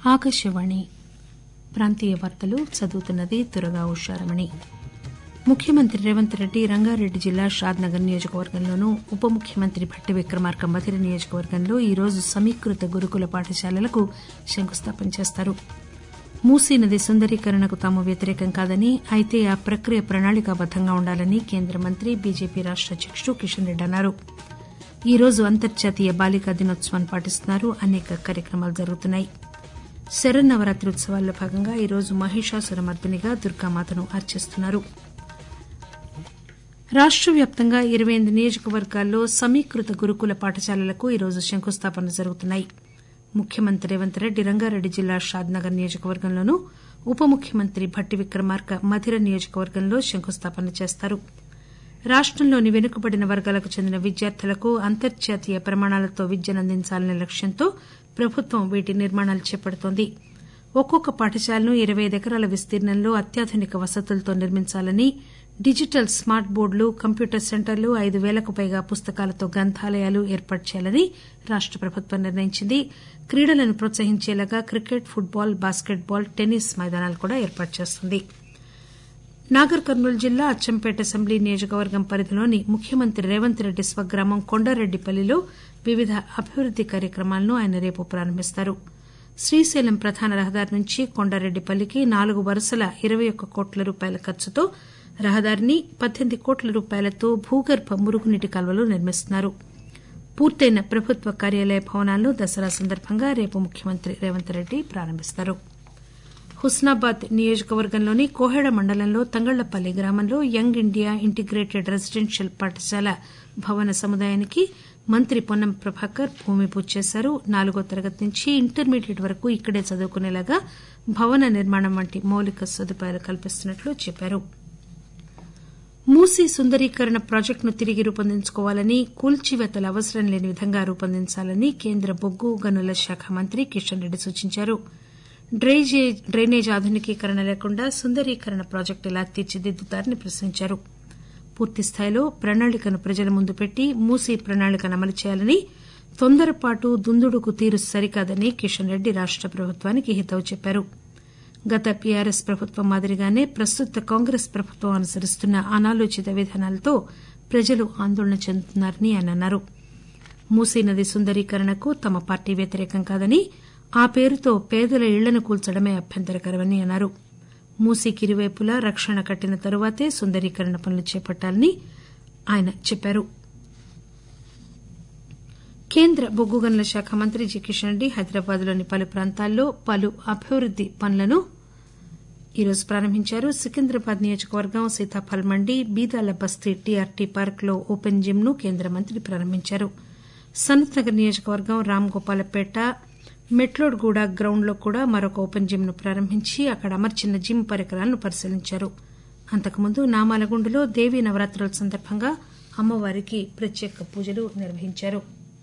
ఆకాశవాణి ప్రాంతీయ వార్తలు చదువుతున్నది దుర్గా ఉషారమణి ముఖ్యమంత్రి రేవంత్ రెడ్డి రంగారెడ్డి జిల్లా షాద్నగర్ నియోజకవర్గంలోనూ ఉప ముఖ్యమంత్రి భట్టి విక్రమార్క మధిర నియోజకవర్గంలో ఈరోజు సమీకృత గురుకుల పాఠశాలలకు శంకుస్థాపన చేస్తారు మూసీ నది సుందరీకరణకు తాము వ్యతిరేకం కాదని అయితే ఆ ప్రక్రియ ప్రణాళికాబద్దంగా ఉండాలని కేంద్ర మంత్రి బీజేపీ రాష్ట అధ్యకుడు కిషన్ రెడ్డి అన్నారు ఈ రోజు అంతర్జాతీయ బాలికా దినోత్సవాన్ని పాటిస్తున్నారు అనేక కార్యక్రమాలు జరుగుతున్నాయి శరన్నవరాత్రి ఉత్సవాల్లో భాగంగా ఈరోజు మహిషాసురమర్దినిగా దుర్గామాతను అర్చిస్తున్నారు రాష్ట వ్యాప్తంగా ఇరవై ఎనిమిది నియోజకవర్గాల్లో సమీకృత గురుకుల పాఠశాలలకు ఈరోజు శంకుస్థాపనలు జరుగుతున్నాయి ముఖ్యమంత్రి రేవంత్ రెడ్డి రంగారెడ్డి జిల్లా షాద్నగర్ నియోజకవర్గంలోనూ ఉప ముఖ్యమంత్రి భట్టి విక్రమార్క మధిర నియోజకవర్గంలో శంకుస్థాపన చేస్తారు రాష్టంలోని వెనుకబడిన వర్గాలకు చెందిన విద్యార్థులకు అంతర్జాతీయ ప్రమాణాలతో విద్యను అందించాలనే లక్ష్యంతో ప్రభుత్వం వీటి నిర్మాణాలు చేపడుతోంది ఒక్కొక్క పాఠశాలను ఇరవై ఐదు ఎకరాల విస్తీర్ణంలో అత్యాధునిక వసతులతో నిర్మించాలని డిజిటల్ స్మార్ట్ బోర్డులు కంప్యూటర్ సెంటర్లు ఐదు పేలకు పైగా పుస్తకాలతో గ్రంథాలయాలు ఏర్పాటు చేయాలని రాష్ట ప్రభుత్వం నిర్ణయించింది క్రీడలను ప్రోత్సహించేలాగా cricket football basketball tennis మైదానాలు కూడా ఏర్పాటు చేస్తుంది నాగర్ కర్నూలు జిల్లా అచ్చంపేట అసెంబ్లీ నియోజకవర్గం పరిధిలోని ముఖ్యమంత్రి రేవంత్ రెడ్డి స్వగ్రామం కొండారెడ్డిపల్లిలో వివిధ అభివృద్ది కార్యక్రమాలను ఆయన రేపు ప్రారంభిస్తారు శ్రీశైలం ప్రధాన రహదారి నుంచి కొండారెడ్డిపల్లికి నాలుగు వరుసల ఇరవై ఒక్క కోట్ల రూపాయల ఖర్చుతో రహదారిని పద్దెనిమిది కోట్ల రూపాయలతో భూగర్భ మురుగునీటి కాల్వలు నిర్మిస్తున్నారు పూర్తయిన ప్రభుత్వ కార్యాలయ భవనాలను దసరా సందర్భంగా రేపు ముఖ్యమంత్రి రేవంత్ రెడ్డి ప్రారంభిస్తారు హుస్నాబాద్ నియోజకవర్గంలోని కోహెడ మండలంలో తంగళ్లపల్లి గ్రామంలో యంగ్ ఇండియా ఇంటిగ్రేటెడ్ రెసిడెన్షియల్ పాఠశాల భవన సముదాయానికి మంత్రి పొన్నం ప్రభాకర్ భూమి పూజ చేశారు నాలుగో తరగతి నుంచి ఇంటర్మీడియట్ వరకు ఇక్కడే చదువుకునేలాగా భవన నిర్మాణం వంటి మౌలిక సదుపాయాలు కల్పిస్తున్నట్లు చెప్పారు మూసీ సుందరీకరణ ప్రాజెక్టును తిరిగి రూపొందించుకోవాలని కూల్చివేతలు అవసరం లేని విధంగా రూపొందించాలని కేంద్ర బొగ్గు గనుల శాఖ మంత్రి కిషన్ రెడ్డి సూచించారు డ్రైనేజ్ ఆధునికీకరణ లేకుండా సుందరీకరణ ప్రాజెక్టు ఎలా తీర్చిదిద్దుతారని ప్రశ్నించారు పూర్తిస్థాయిలో ప్రణాళికను ప్రజల ముందు పెట్టి మూసీ ప్రణాళికను అమలు చేయాలని తొందరపాటు దుందుడుకు తీరు సరికాదని కిషన్ రెడ్డి రాష్ట ప్రభుత్వానికి హితవు చెప్పారు గత పీఆర్ఎస్ ప్రభుత్వం మాదిరిగానే ప్రస్తుత కాంగ్రెస్ ప్రభుత్వం అనుసరిస్తున్న అనాలోచిత విధానాలతో ప్రజలు ఆందోళన చెందుతున్నారని ఆయన అన్నారు మూసీ నది సుందరీకరణకు తమ పార్టీ వ్యతిరేకం కాదని ఆ పేరుతో పేదల ఇళ్లను కూల్చడమే అభ్యంతరకరమని అన్నారు మూసీకి ఇరువైపులా రక్షణ కట్టిన తరువాతే సుందరీకరణ పనులు చేపట్టాలని ఆయన చెప్పారు కేంద్ర బొగ్గు గనుల శాఖ మంత్రి జి కిషన్ రెడ్డి హైదరాబాద్ లోని పలు ప్రాంతాల్లో పలు అభివృద్ది పనులను ఈరోజు ప్రారంభించారు సికింద్రాబాద్ నియోజకవర్గం సీతాఫల్ మండి బీదాల బస్తీ టీఆర్టీ పార్క్ లో ఓపెన్ జిమ్ ను కేంద్ర మంత్రి ప్రారంభించారు సనత్ నగర్ నియోజకవర్గం రాంగోపాలపేట మెట్లోడ్గూడ గ్రౌండ్ లో కూడా మరొక ఓపెన్ జిమ్ ను ప్రారంభించి అక్కడ అమర్చిన జిమ్ పరికరాలను పరిశీలించారు అంతకుముందు నామాలగుండులో దేవీ నవరాత్రుల సందర్భంగా అమ్మవారికి ప్రత్యేక పూజలు నిర్వహించారు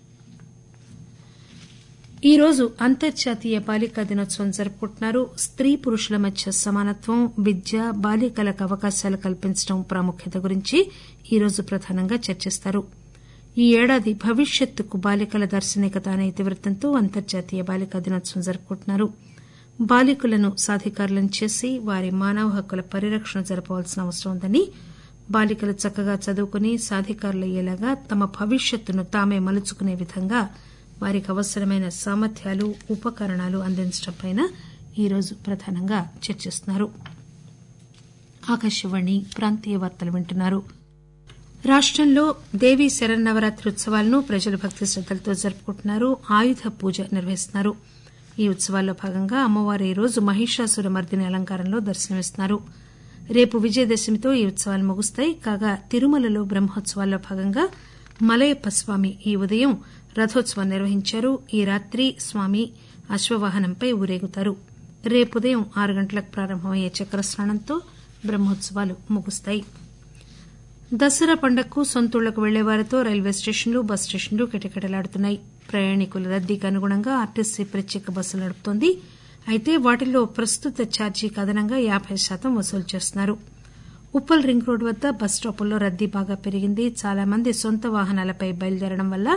ఈ రోజు అంతర్జాతీయ బాలికా దినోత్సవం జరుపుకుంటున్నారు స్త్రీ పురుషుల మధ్య సమానత్వం విద్య బాలికలకు అవకాశాలు కల్పించడం ప్రాముఖ్యత గురించి ఈరోజు ప్రధానంగా చర్చిస్తారు ఈ ఏడాది భవిష్యత్తుకు బాలికల దార్శనికత అనే ఇతివృత్తంతో అంతర్జాతీయ బాలికా దినోత్సవం జరుపుకుంటున్నారు బాలికలను సాధికారులను చేసి వారి మానవ హక్కుల పరిరక్షణ జరపవలసిన అవసరం ఉందని బాలికలు చక్కగా చదువుకుని సాధికారులయ్యేలాగా తమ భవిష్యత్తును తామే మలుచుకునే విధంగా వారికి అవసరమైన సామర్థ్యాలు ఉపకరణాలు అందించడంపై ఈరోజు ప్రధానంగా చర్చిస్తున్నారు ఆకాశవాణి ప్రాంతీయ వార్తలు వింటున్నారు రాష్టంలో దేవీ శరన్నవరాత్రి ఉత్సవాలను ప్రజలు భక్తి శ్రద్దలతో జరుపుకుంటున్నారు ఆయుధ పూజ నిర్వహిస్తున్నారు ఈ ఉత్సవాల్లో భాగంగా అమ్మవారు ఈ రోజు మహిషాసుర మర్దిని అలంకారంలో దర్శనమిస్తున్నారు రేపు విజయదశమితో ఈ ఉత్సవాలు ముగుస్తాయి కాగా తిరుమలలో బ్రహ్మోత్సవాల్లో భాగంగా మలయప్ప స్వామి ఈ ఉదయం రథోత్సవం నిర్వహించారు ఈ రాత్రి స్వామి అశ్వవాహనంపై ఊరేగుతారు రేపు ఉదయం ఆరు గంటలకు ప్రారంభమయ్యే చక్రస్నానంతో బ్రహ్మోత్సవాలు ముగుస్తాయి దసరా పండగకు సొంతూళ్లకు వెళ్లేవారితో రైల్వే స్టేషన్లు బస్ స్టేషన్లు కిటకిటలాడుతున్నాయి ప్రయాణికుల రద్దీకి అనుగుణంగా ఆర్టీసీ ప్రత్యేక బస్సులు నడుపుతోంది అయితే వాటిల్లో ప్రస్తుత ఛార్జీకి అదనంగా యాబై శాతం వసూలు చేస్తున్నారు ఉప్పల్ రింగ్ రోడ్డు వద్ద బస్ స్టాపుల్లో రద్దీ బాగా పెరిగింది చాలా మంది సొంత వాహనాలపై బయలుదేరడం వల్ల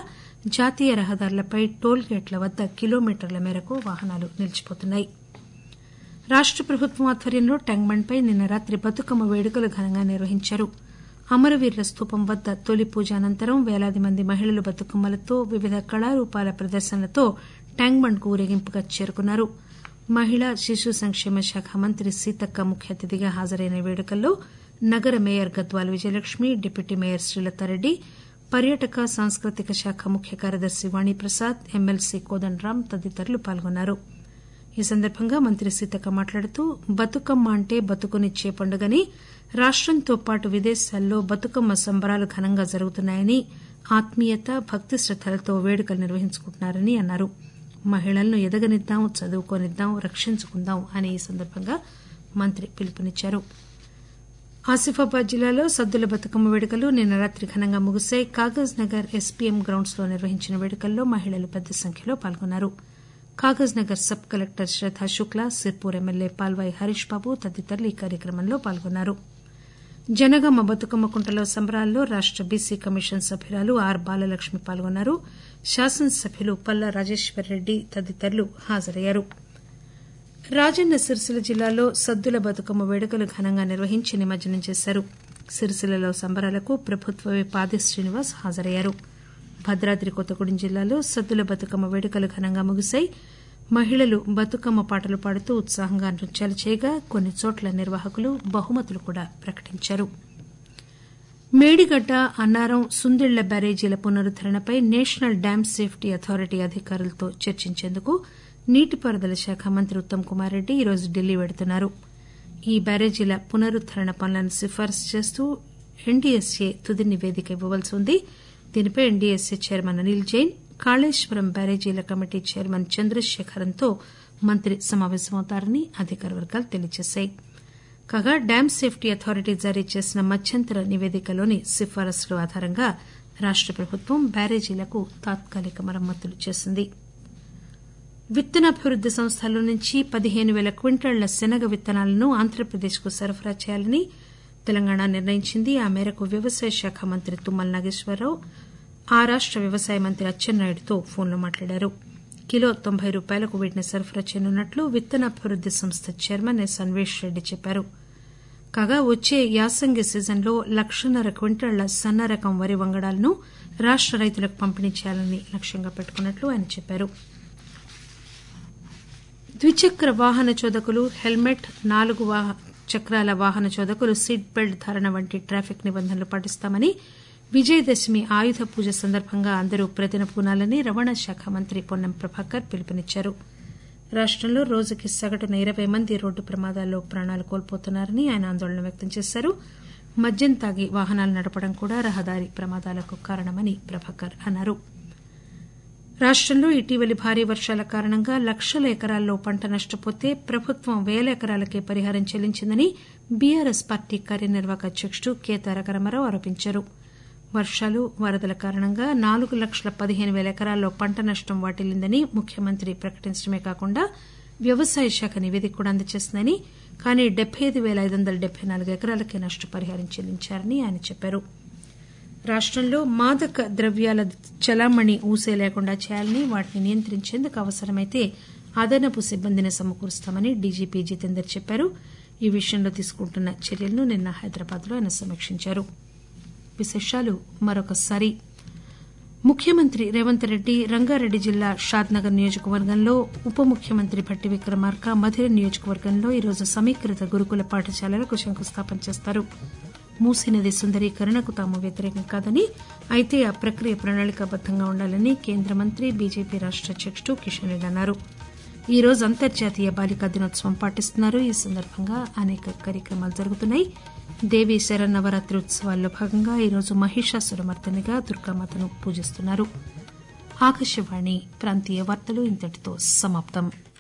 జాతీయ రహదారులపై టోల్ గేట్ల వద్ద కిలోమీటర్ల మేరకు వాహనాలు నిలిచిపోతున్నాయి రాష్ట ప్రభుత్వం ఆధ్వర్యంలో ట్యాంక్బండ్పై నిన్న రాత్రి బతుకమ్మ వేడుకలు ఘనంగా నిర్వహించారు అమరవీరుల స్తూపం వద్ద తొలి పూజ అనంతరం పేలాది మంది మహిళలు బతుకమ్మలతో వివిధ కళారూపాల ప్రదర్శనలతో ట్యాంక్బండ్కు ఊరేగింపుగా చేరుకున్నారు మహిళా శిశు సంక్షేమ శాఖ మంత్రి సీతక్క ముఖ్య అతిథిగా హాజరైన వేడుకల్లో నగర mayor Gadwal Vijayalakshmi deputy mayor Srilatha Reddy పర్యాటక సాంస్కృతిక శాఖ ముఖ్య కార్యదర్శి వాణిప్రసాద్ ఎమ్మెల్సీ కోదండరాం తదితరులు పాల్గొన్నారు ఈ సందర్భంగా మంత్రి సీతక్క మాట్లాడుతూ బతుకమ్మ అంటే బతుకునిచ్చే పండుగని రాష్టంతో పాటు విదేశాల్లో బతుకమ్మ సంబరాలు ఘనంగా జరుగుతున్నాయని ఆత్మీయత భక్తి శ్రద్దలతో వేడుకలు నిర్వహించుకుంటున్నారని అన్నారు మహిళలను ఎదగనిద్దాం చదువుకోనిద్దాం రక్షించుకుందాం అని ఈ సందర్భంగా మంత్రి పిలుపునిచ్చారు ఆసిఫాబాద్ జిల్లాలో సద్దుల బతుకమ్మ వేడుకలు నిన్న రాత్రి ఘనంగా ముగిశాయి కాగజ్ నగర్ ఎస్పీఎం గ్రౌండ్స్ లో నిర్వహించిన వేడుకల్లో మహిళలు పెద్ద సంఖ్యలో పాల్గొన్నారు Kagaz Nagar sub collector Shraddha Shukla Sirpur M L A Palvai Harish Babu తదితరులు ఈ కార్యక్రమంలో పాల్గొన్నారు జనగామ బతుకమ్మ కుంటలో సంబరాల్లో రాష్ట బీసీ కమిషన్ సభ్యురాలు ఆర్ బాలలక్ష్మి పాల్గొన్నారు శాసనసభ్యులు పల్లా రాజేశ్వరరెడ్డి తదితరులు హాజరయ్యారు రాజన్న సిరిసిల్ల జిల్లాలో సద్దుల బతుకమ్మ వేడుకలు ఘనంగా నిర్వహించి నిమజ్జనం చేశారు సిరిసిల్లలో సంబరాలకు ప్రభుత్వ విప్ ఆది శ్రీనివాస్ హాజరయ్యారు భద్రాద్రి కొత్తగూడెం జిల్లాలో సద్దుల బతుకమ్మ వేడుకలు ఘనంగా ముగిశాయి మహిళలు బతుకమ్మ పాటలు పాడుతూ ఉత్సాహంగా నృత్యాలు చేయగా కొన్ని చోట్ల నిర్వాహకులు బహుమతులు కూడా ప్రకటించారు మేడిగడ్డ అన్నారం సుందిళ్ల బ్యారేజీల పునరుద్దరణపై నేషనల్ డ్యామ్ సేఫ్టీ అథారిటీ అధికారులతో చర్చించేందుకు నీటిపారుదల శాఖ మంత్రి ఉత్తమ్ కుమార్ రెడ్డి ఈరోజు ఢిల్లీ వెడుతున్నారు ఈ బ్యారేజీల పునరుద్దరణ పనులను సిఫారసు చేస్తూ ఎన్డీఎస్ఏ తుది నివేదిక ఇవ్వవలసి ఉంది దీనిపై ఎన్డీఎస్ఏ చైర్మన్ అనిల్ జైన్ కాళేశ్వరం బ్యారేజీల కమిటీ చైర్మన్ చంద్రశేఖరన్తో మంత్రి సమావేశమవుతారని అధికార వర్గాలు తెలియజేశాయి కాగా డ్యామ్ సేఫ్టీ అథారిటీ జారీ చేసిన మధ్యంతర నివేదికలోని సిఫారసుల ఆధారంగా రాష్ట ప్రభుత్వం బ్యారేజీలకు తాత్కాలిక మరమ్మతులు చేసింది విత్తనాభివృద్ది సంస్థల నుంచి పదిహేను పేల క్వింటాళ్ల శనగ విత్తనాలను ఆంధ్రప్రదేశ్కు సరఫరా చేయాలని తెలంగాణ నిర్ణయించింది ఆ మేరకు వ్యవసాయ శాఖ మంత్రి తుమ్మల నాగేశ్వరరావు ఆ రాష్ట వ్యవసాయ మంత్రి అచ్చెన్నాయుడుతో ఫోన్లో మాట్లాడారు కిలో తొంభై రూపాయలకు వీటిని సరఫరా చేయనున్నట్లు విత్తనాభివృద్ది సంస్థ చైర్మన్ ఎస్ అన్వేష్ రెడ్డి చెప్పారు కాగా వచ్చే యాసంగి సీజన్లో లక్షన్నర క్వింటాళ్ల సన్న రకం వరి వంగడాలను రాష్ట రైతులకు పంపిణీ చేయాలని లక్ష్యంగా పెట్టుకున్నట్లు ఆయన చెప్పారు ద్విచక్ర వాహన చోదకులు హెల్మెట్ నాలుగు చక్రాల వాహన చోదకులు సీట్ బెల్ట్ ధారణ వంటి ట్రాఫిక్ నిబంధనలు పాటిస్తామని విజయదశమి ఆయుధ పూజ సందర్భంగా అందరూ ప్రతిన పూనాలని రవాణా శాఖ మంత్రి పొన్నం ప్రభాకర్ పిలుపునిచ్చారు రాష్టంలో రోజుకి సగటున ఇరవై మంది రోడ్డు ప్రమాదాల్లో ప్రాణాలు కోల్పోతున్నారని ఆయన ఆందోళన వ్యక్తం చేశారు మద్యం తాగి వాహనాలు నడపడం కూడా రహదారి ప్రమాదాలకు కారణమని ప్రభాకర్ అన్నారు రాష్టంలో ఇటీవలి భారీ వర్షాల కారణంగా లక్షల ఎకరాల్లో పంట నష్టపోతే ప్రభుత్వం పేల ఎకరాలకే పరిహారం చెల్లించిందని బీఆర్ఎస్ పార్టీ కార్యనిర్వాహక అధ్యకుడు కె తారక రామారావు ఆరోపించారు వర్షాలు వరదల కారణంగా నాలుగు లక్షల పదిహేను పేల ఎకరాల్లో పంట నష్టం వాటిల్లిందని ముఖ్యమంత్రి ప్రకటించడమే కాకుండా వ్యవసాయ శాఖ నివేదిక కూడా అందజేసిందని కానీ డెబ్బై ఐదు పేల ఐదు వందల డెబ్బై నాలుగు ఎకరాలకే నష్టపరిహారం చెల్లించారని ఆయన చెప్పారు రాష్టంలో మాదక ద్రవ్యాల చలామణి ఊసే లేకుండా చేయాలని వాటిని నియంత్రించేందుకు అవసరమైతే అదనపు సిబ్బందిని సమకూరుస్తామని డీజీపీ జితేందర్ చెప్పారు ఈ విషయంలో తీసుకుంటున్న చర్యలను నిన్న హైదరాబాద్ లో ఆయన సమీక్షించారు విశేషాలు మరొకసారి ముఖ్యమంత్రి రేవంత్ రెడ్డి రంగారెడ్డి జిల్లా షాద్నగర్ నియోజకవర్గంలో ఉప ముఖ్యమంత్రి భట్టి విక్రమార్క మధిర నియోజకవర్గంలో ఈరోజు సమీకృత గురుకుల పాఠశాలలకు శంకుస్థాపన చేస్తారు మూసీనది సుందరీకరణకు తాము వ్యతిరేకం కాదని అయితే ఆ ప్రక్రియ ప్రణాళికాబద్దంగా ఉండాలని కేంద్ర మంత్రి బీజేపీ రాష్ట అధ్యకుడు కిషన్ రెడ్డి అన్నారు ఈ రోజు అంతర్జాతీయ బాలికా దినోత్సవం పాటిస్తున్నారు ఈ సందర్భంగా అనేక కార్యక్రమాలు జరుగుతున్నాయి దేవీ శరన్నవరాత్రి ఉత్సవాల్లో భాగంగా ఈరోజు మహిషాసురమర్దనిగా దుర్గామాతను పూజిస్తున్నారు ఆకాశవాణి ప్రాంతీయ వార్తలు ఇంతటితో సమాప్తం